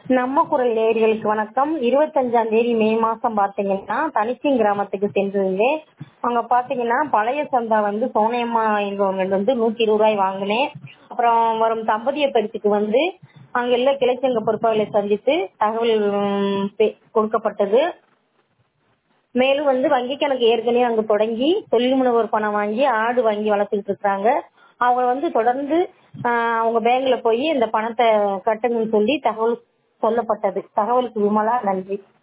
நம்ம குரல் நேயர்களுக்கு வணக்கம் இருபத்தஞ்சாம் தேதி மே மாசம் பாத்தீங்கன்னா தனிச்சிங் கிராமத்துக்கு சென்றிருந்தேன் அங்க பாத்தீங்கன்னா பழைய சந்தா வந்து சோனையம்மா என்பவங்க வந்து நூத்தி இருபது ரூபாய் வாங்கினேன் அப்புறம் வரும் தம்பதியப்பரிசுக்கு வந்து அங்க உள்ள கிளைச்சங்க பொறுப்பாளர்களை சந்தித்து தகவல் உம், பெ- கொடுக்கப்பட்டது மேலும் வந்து வங்கி கணக்கு ஏற்கனவே அங்க தொடங்கி தொழில் முனைவோர் பணம் வாங்கி ஆடு வாங்கி வளர்த்துக்கிட்டு இருக்காங்க அவங்க வந்து தொடர்ந்து ஆஹ், அவங்க பேங்க்ல போய் இந்த பணத்தை கட்டுங்கன்னு சொல்லி தகவல் சொல்லப்பட்டது தகவலுக்கு விமலா நன்றி